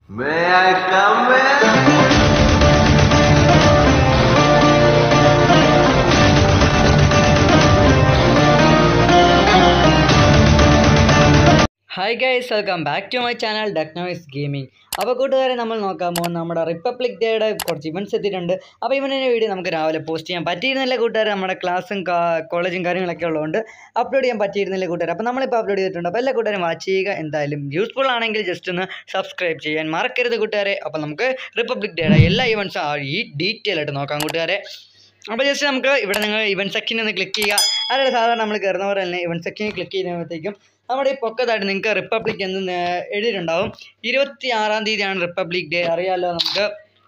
May I come in? Hi guys welcome back to my channel ഡെക്നോയിസ് gaming അപ്പോൾ കൂട്ടുകാരെ നമ്മൾ നോക്കാൻ പോകുന്നത് നമ്മുടെ റിപ്പബ്ലിക് ഡേയുടെ കുറച്ച് ഇവൻറ്റ്സ് എത്തിയിട്ടുണ്ട് അപ്പോൾ ഇവൻ്റെ വീഡിയോ നമുക്ക് രാവിലെ പോസ്റ്റ് ചെയ്യാൻ പറ്റിയിരുന്നില്ല കൂട്ടുകാരെ നമ്മുടെ ക്ലാസ്സും കോളേജും കാര്യങ്ങളൊക്കെ ഉള്ളതുകൊണ്ട് അപ്ലോഡ് ചെയ്യാൻ പറ്റിയിരുന്നില്ല കൂട്ടുകാർ അപ്പോൾ നമ്മളിപ്പോൾ അപ്ലോഡ് ചെയ്തിട്ടുണ്ട് അപ്പോൾ എല്ലാ കൂട്ടുകാരും വാച്ച് ചെയ്യുക എന്തായാലും യൂസ്ഫുൾ ആണെങ്കിൽ ജസ്റ്റ് ഒന്ന് സബ്സ്ക്രൈബ് ചെയ്യാൻ മറക്കരുത് കൂട്ടുകാരെ അപ്പോൾ നമുക്ക് റിപ്പബ്ലിക് ഡേയുടെ എല്ലാ ഇവൻറ്റ്സും ഈ ഡീറ്റെയിൽ ആയിട്ട് നോക്കാം കൂട്ടുകാരെ അപ്പോൾ ജസ്റ്റ് നമുക്ക് ഇവിടെ നിങ്ങൾ ഇവൻറ്റ് സെക്ഷനിൽ ഒന്ന് ക്ലിക്ക് ചെയ്യുക അതായത് സാധാരണ നമ്മൾ കയറുന്ന പോലെ തന്നെ ഇവൻറ്റ് സെക്ഷനിൽ ക്ലിക്ക് ചെയ്യുമ്പോഴത്തേക്കും നമ്മുടെ ഈ പൊക്കത്തായിട്ട് നിങ്ങൾക്ക് റിപ്പബ്ലിക് എന്ന് നേ- എഴുതിയിട്ടുണ്ടാവും ഇരുപത്തി ആറാം തീയതിയാണ് റിപ്പബ്ലിക് ഡേ അറിയാമല്ലോ നമുക്ക്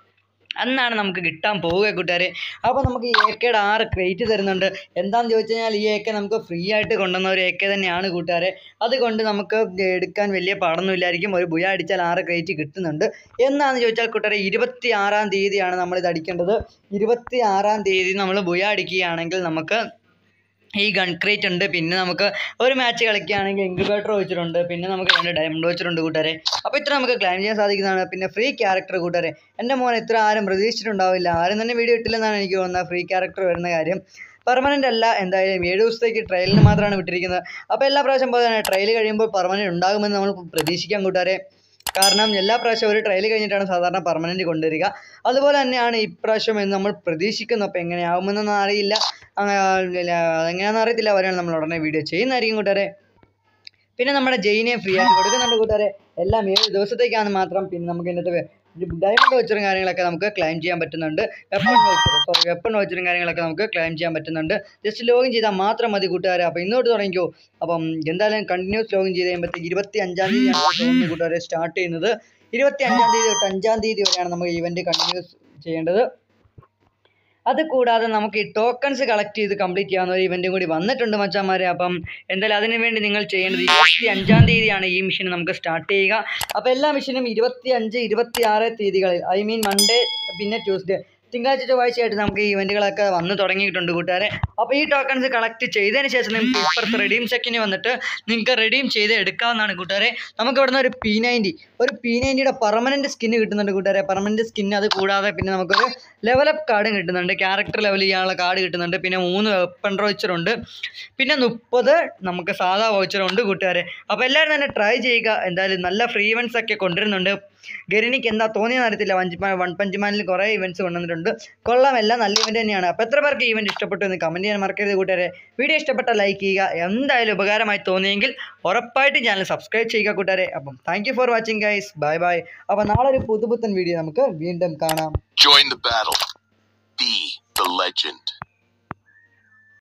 അന്നാണ് നമുക്ക് കിട്ടാൻ പോവുക കൂട്ടുകാരെ അപ്പോൾ നമുക്ക് ഈ എ കെയുടെ ആറ് ക്രെഡിറ്റ് തരുന്നുണ്ട് എന്താണെന്ന് ചോദിച്ചു കഴിഞ്ഞാൽ ഈ എ കെ നമുക്ക് ഫ്രീ ആയിട്ട് കൊണ്ടുവന്ന ഒരു എ കെ തന്നെയാണ് കൂട്ടുകാരെ അതുകൊണ്ട് നമുക്ക് എടുക്കാൻ വലിയ പാടൊന്നുമില്ലായിരിക്കും ഒരു ബുയ അടിച്ചാൽ ആറ് ക്രെഡിറ്റ് കിട്ടുന്നുണ്ട് എന്നാന്ന് ചോദിച്ചാൽ കൂട്ടുകാരെ ഇരുപത്തി ആറാം തീയതിയാണ് നമ്മളിത് അടിക്കേണ്ടത് ഇരുപത്തി ആറാം തീയതി നമ്മൾ ബുയ അടിക്കുകയാണെങ്കിൽ നമുക്ക് ഈ ഗൺ ക്രേറ്റ് ഉണ്ട് പിന്നെ നമുക്ക് ഒരു മാച്ച് കളിക്കുകയാണെങ്കിൽ ഇൻക്യുബേറ്റർ വെച്ചിട്ടുണ്ട് പിന്നെ നമുക്ക് രണ്ട് ഡയമണ്ട് വെച്ചിട്ടുണ്ട് കൂട്ടുകാരെ അപ്പോൾ ഇത്ര നമുക്ക് ക്ലൈം ചെയ്യാൻ സാധിക്കുന്നതാണ് പിന്നെ ഫ്രീ ക്യാരക്ടർ കൂട്ടുകാരെ എൻ്റെ മോൻ ഇത്ര ആരും പ്രതീക്ഷിച്ചിട്ടുണ്ടാവില്ല ആരും തന്നെ വീഡിയോ ഇട്ടില്ലെന്നാണ് എനിക്ക് തോന്നുന്നത് ഫ്രീ ക്യാരക്ടർ വരുന്ന കാര്യം പെർമനൻ്റ് അല്ല എന്തായാലും ഏഴ് ദിവസത്തേക്ക് ട്രയലിന് മാത്രമാണ് വിട്ടിരിക്കുന്നത് അപ്പോൾ എല്ലാ പ്രാവശ്യം പോലെ തന്നെ ട്രയൽ കഴിയുമ്പോൾ പെർമനൻ്റ് ഉണ്ടാകുമെന്ന് നമ്മൾ പ്രതീക്ഷിക്കാം കൂട്ടുകാരെ കാരണം എല്ലാ പ്രാവശ്യവും ഒരു ട്രയൽ കഴിഞ്ഞിട്ടാണ് സാധാരണ പെർമനൻറ്റ് കൊണ്ടുവരിക അതുപോലെ തന്നെയാണ് ഇപ്രാവശ്യം എന്ന് നമ്മൾ പ്രതീക്ഷിക്കുന്നു അപ്പോൾ എങ്ങനെയാവുമെന്നൊന്നും അറിയില്ല അങ്ങ- ഇല്ല, അതെങ്ങനെയാണെന്ന് അറിയത്തില്ല അവരാണ് നമ്മൾ ഉടനെ വീഡിയോ ചെയ്യുന്നതായിരിക്കും കൂട്ടുകാരെ പിന്നെ നമ്മുടെ ജെയിനെ ഫ്രീ ആയിട്ട് കൊടുക്കുന്നുണ്ട് കൂട്ടുകാരെ എല്ലാം ഏഴ് ദിവസത്തേക്കാണ് മാത്രം പിന്നെ നമുക്ക് ഇതിനകത്ത് ഡയമണ്ട് വച്ചറും കാര്യങ്ങളൊക്കെ നമുക്ക് ക്ലൈം ചെയ്യാൻ പറ്റുന്നുണ്ട് വെപ്പൺ വച്ചർ സോറി വെപ്പൺ വച്ചറും കാര്യങ്ങളൊക്കെ നമുക്ക് ക്ലൈം ചെയ്യാൻ പറ്റുന്നുണ്ട് ജസ്റ്റ് ലോഗിൻ ചെയ്താൽ മാത്രം മതി കൂട്ടുകാരെ അപ്പോൾ ഇന്നോട്ട് തുടങ്ങിക്കോ അപ്പം എന്തായാലും കണ്ടിന്യൂസ് ലോഗിൻ ചെയ്ത് കഴിയുമ്പോഴത്തേക്ക് ഇരുപത്തി അഞ്ചാം തീയതിയാണ് തോന്നുന്നു കൂട്ടുകാരെ സ്റ്റാർട്ട് ചെയ്യുന്നത് ഇരുപത്തി അഞ്ചാം തീയതി തൊട്ട് അഞ്ചാം തീയതി വരെയാണ് നമുക്ക് ഇവൻറ്റ് കണ്ടിന്യൂസ് ചെയ്യേണ്ടത് അത് കൂടാതെ നമുക്ക് ഈ ടോക്കൺസ് കളക്ട് ചെയ്ത് കംപ്ലീറ്റ് ചെയ്യാവുന്ന ഒരു ഇവൻറ്റും കൂടി വന്നിട്ടുണ്ട് മച്ചാന്മാരെ അപ്പം എന്തായാലും അതിന് വേണ്ടി നിങ്ങൾ ചെയ്യേണ്ടത് ഇരുപത്തി അഞ്ചാം തീയതിയാണ് ഈ മിഷൻ നമുക്ക് സ്റ്റാർട്ട് ചെയ്യുക അപ്പോൾ എല്ലാ മിഷനും ഇരുപത്തി അഞ്ച് ഇരുപത്തി ആറ് തീയതികളിൽ ഐ മീൻ മൺഡേ പിന്നെ ട്യൂസ്ഡേ തിങ്കളാഴ്ച ചൊവ്വാഴ്ചയായിട്ട് നമുക്ക് ഈ ഇവൻറ്റുകളൊക്കെ വന്ന് തുടങ്ങിയിട്ടുണ്ട് കൂട്ടുകാരെ അപ്പോൾ ഈ ടോക്കൺസ് കളക്ട് ചെയ്തതിന് ശേഷം നിങ്ങൾക്ക് ഇപ്പുറത്ത് റെഡീം സെക്കിന് വന്നിട്ട് നിങ്ങൾക്ക് റെഡീം ചെയ്ത് എടുക്കാവുന്നതാണ് കൂട്ടുകാരെ നമുക്ക് ഇവിടുന്ന് ഒരു പി നയൻറ്റി ഒരു പി നയൻറ്റിയുടെ പെർമനൻറ്റ് സ്കിന്ന് കിട്ടുന്നുണ്ട് കൂട്ടുകാരെ പെർമനൻറ്റ് സ്കിന്ന് അത് കൂടാതെ പിന്നെ നമുക്കൊരു ലെവലപ്പ് കാർഡും കിട്ടുന്നുണ്ട് ക്യാരക്ടർ ലെവൽ ചെയ്യാനുള്ള കാർഡ് കിട്ടുന്നുണ്ട് പിന്നെ മൂന്ന് വെപ്പൺ വൗച്ചറുണ്ട് പിന്നെ മുപ്പത് നമുക്ക് സാധാ വൗച്ചറുണ്ട് കൂട്ടുകാരെ അപ്പോൾ എല്ലാവരും തന്നെ ട്രൈ ചെയ്യുക എന്തായാലും നല്ല ഫ്രീ ഇവൻറ്റ്സ് ഒക്കെ കൊണ്ടുവരുന്നുണ്ട് ഗരിനിക്ക് എന്താ തോന്നിയെന്ന് അറിയത്തില്ല വഞ്ചി വൺ പഞ്ച് കുറേ ഇവൻറ്റ്സ് കൊണ്ടുവന്നിട്ടുണ്ട് കൊള്ളാം എല്ലാം നല്ല ഇവൻറ്റ് തന്നെയാണ് അപ്പോൾ എത്ര പേർക്ക് ഇവൻറ്റ് ഇഷ്ടപ്പെട്ടു എന്ന് കമൻറ്റ് ചെയ്യാൻ മറക്കരുത് കൂട്ടുകാരെ വീഡിയോ ഇഷ്ടപ്പെട്ടാൽ ലൈക്ക് ചെയ്യുക എന്തായാലും ഉപകാരമായി തോന്നിയെങ്കിൽ ഉറപ്പായിട്ടും ചാനൽ സബ്സ്ക്രൈബ് ചെയ്യുക കൂട്ടുകാരെ അപ്പം thank you for watching guys bye bye അപ്പോൾ നാളെ ഒരു പുതുപുത്തൻ വീഡിയോ നമുക്ക് വീണ്ടും കാണാം Join the battle. Be the legend.